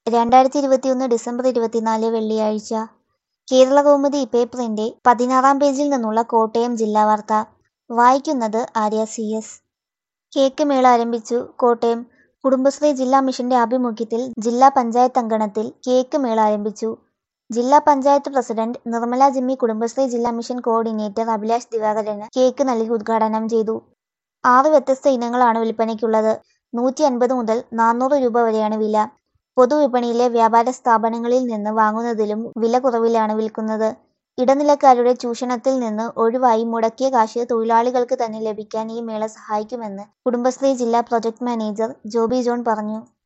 രണ്ടായിരത്തി ഇരുപത്തിയൊന്ന് ഡിസംബർ ഇരുപത്തിനാല് വെള്ളിയാഴ്ച കേരളകൗമുദി പേപ്പറിന്റെ പതിനാറാം പേജിൽ നിന്നുള്ള കോട്ടയം ജില്ലാ വാർത്ത വായിക്കുന്നത് ആര്യ സി എസ് കേക്ക് മേള ആരംഭിച്ചു കോട്ടയം കുടുംബശ്രീ ജില്ലാ മിഷന്റെ ആഭിമുഖ്യത്തിൽ ജില്ലാ പഞ്ചായത്ത് അങ്കണത്തിൽ കേക്ക് മേള ആരംഭിച്ചു ജില്ലാ പഞ്ചായത്ത് പ്രസിഡന്റ് നിർമ്മല ജിമ്മി കുടുംബശ്രീ ജില്ലാ മിഷൻ കോർഡിനേറ്റർ അഭിലാഷ് ദിവാകരന് കേക്ക് നൽകി ഉദ്ഘാടനം ചെയ്തു ആറ് വ്യത്യസ്ത ഇനങ്ങളാണ് വിൽപ്പനയ്ക്കുള്ളത് നൂറ്റി അൻപത് മുതൽ നാനൂറ് രൂപ വരെയാണ് വില പൊതുവിപണിയിലെ വ്യാപാര സ്ഥാപനങ്ങളിൽ നിന്ന് വാങ്ങുന്നതിലും വില കുറവിലാണ് വിൽക്കുന്നത് ഇടനിലക്കാരുടെ ചൂഷണത്തിൽ നിന്ന് ഒഴിവായി മുടക്കിയ കാശ് തൊഴിലാളികൾക്ക് തന്നെ ലഭിക്കാൻ ഈ മേള സഹായിക്കുമെന്ന് കുടുംബശ്രീ ജില്ലാ പ്രൊജക്ട് മാനേജർ ജോബി ജോൺ പറഞ്ഞു